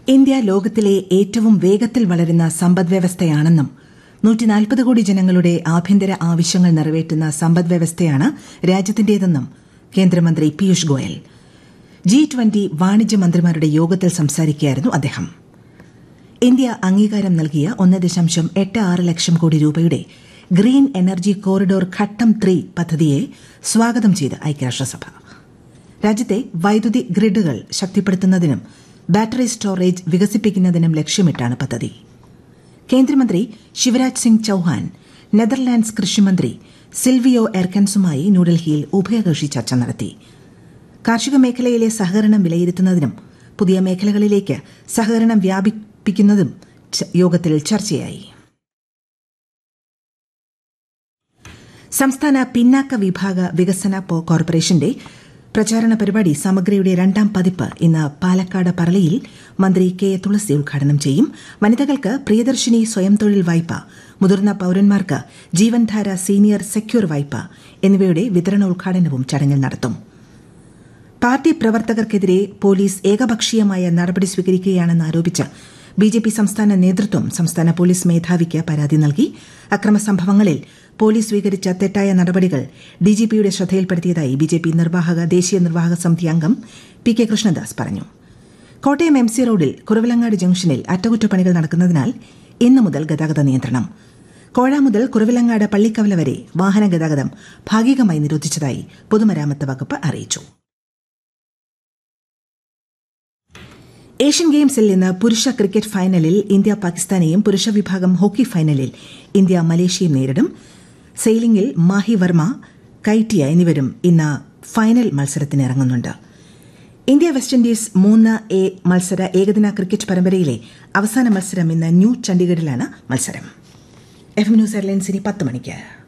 India ലോകത്തിലെ ഏറ്റവും വേഗത്തിൽ വളരുന്ന സമ്പദ്വ്യവസ്ഥയാണെന്നും നൂറ്റിനാൽപ്പത് കോടി ജനങ്ങളുടെ ആഭ്യന്തര ആവശ്യങ്ങൾ നിറവേറ്റുന്ന സമ്പദ്വ്യവസ്ഥയാണ് രാജ്യത്തിന്റേതെന്നും കേന്ദ്രമന്ത്രി പീയൂഷ് ഗോയൽ ജി ട്വന്റി വാണിജ്യ മന്ത്രിമാരുടെ യോഗത്തിൽ സംസാരിക്കുകയായിരുന്നു അദ്ദേഹം ഇന്ത്യ അംഗീകാരം നൽകിയ ഒന്ന് ദശാംശം എട്ട് ആറ് ലക്ഷം കോടി രൂപയുടെ ഗ്രീൻ എനർജി കോറിഡോർ ഘട്ടം ത്രീ പദ്ധതിയെ സ്വാഗതം ചെയ്ത് ഐക്യരാഷ്ട്രസഭ രാജ്യത്തെ വൈദ്യുതി ഗ്രിഡുകൾ ശക്തിപ്പെടുത്തുന്നതിനും ബാറ്ററി സ്റ്റോറേജ് വികസിപ്പിക്കുന്നതിനും ലക്ഷ്യമിട്ടാണ് പദ്ധതി കേന്ദ്രമന്ത്രി ശിവരാജ് സിംഗ് ചൌഹാൻ നെതർലാൻഡ്സ് കൃഷിമന്ത്രി സിൽവിയോ എർക്കൻസുമായി ന്യൂഡൽഹിയിൽ ഉഭയകക്ഷി ചർച്ച നടത്തി കാർഷിക മേഖലയിലെ സഹകരണം വിലയിരുത്തുന്നതിനും പുതിയ മേഖലകളിലേക്ക് സഹകരണം വ്യാപിപ്പിക്കുന്നതും യോഗത്തിൽ ചർച്ചയായി സംസ്ഥാന പിന്നാക്ക വിഭാഗ വികസന കോർപ്പറേഷന്റെ പ്രചാരണ പരിപാടി സമഗ്രയുടെ രണ്ടാം പതിപ്പ് ഇന്ന് പാലക്കാട് പറളിയിൽ മന്ത്രി കെ എ തുളസി ഉദ്ഘാടനം ചെയ്യും വനിതകൾക്ക് പ്രിയദർശിനി സ്വയം തൊഴിൽ വായ്പ മുതിർന്ന പൌരന്മാർക്ക് ജീവൻധാര സീനിയർ സെക്യൂർ വായ്പ എന്നിവയുടെ വിതരണോദ്ഘാടനവും ചടങ്ങിൽ നടത്തും പാർട്ടി പ്രവർത്തകർക്കെതിരെ പോലീസ് ഏകപക്ഷീയമായ നടപടി സ്വീകരിക്കുകയാണെന്ന് ആരോപിച്ച് ബിജെപി സംസ്ഥാന നേതൃത്വം സംസ്ഥാന പോലീസ് മേധാവിക്ക് പരാതി നൽകി അക്രമ സംഭവങ്ങളിൽ പോലീസ് സ്വീകരിച്ച തെറ്റായ നടപടികൾ ഡിജിപിയുടെ ശ്രദ്ധയിൽപ്പെടുത്തിയതായി ബിജെപി നിർവാഹക ദേശീയ നിർവാഹക സമിതി അംഗം പി കെ കൃഷ്ണദാസ് പറഞ്ഞു കോട്ടയം എം സി റോഡിൽ കുറവിലങ്ങാട് ജംഗ്ഷനിൽ അറ്റകുറ്റപ്പണികൾ നടക്കുന്നതിനാൽ ഇന്നു മുതൽ ഗതാഗത നിയന്ത്രണം കോഴ മുതൽ കുറവിലങ്ങാട് പള്ളിക്കവല വരെ വാഹന ഗതാഗതം ഭാഗികമായി നിരോധിച്ചതായി പൊതുമരാമത്ത് വകുപ്പ് അറിയിച്ചു ഏഷ്യൻ ഗെയിംസിൽ ഇന്ന് പുരുഷ ക്രിക്കറ്റ് ഫൈനലിൽ ഇന്ത്യ പാകിസ്ഥാനെയും പുരുഷ വിഭാഗം ഹോക്കി ഫൈനലിൽ ഇന്ത്യ മലേഷ്യയും നേരിടും സെയിലിംഗിൽ മാഹി വർമ്മ കൈറ്റിയ എന്നിവരും ഇന്ന് ഫൈനൽ മത്സരത്തിന് ഇറങ്ങുന്നുണ്ട് ഇന്ത്യ വെസ്റ്റ് ഇൻഡീസ് മൂന്ന് എ മത്സര ഏകദിന ക്രിക്കറ്റ് പരമ്പരയിലെ അവസാന മത്സരം ഇന്ന് ന്യൂ ചണ്ഡീഗഡിലാണ് മത്സരം എഫ് ന്യൂസ് എയർലൈൻസിന് പത്ത് മണിക്ക്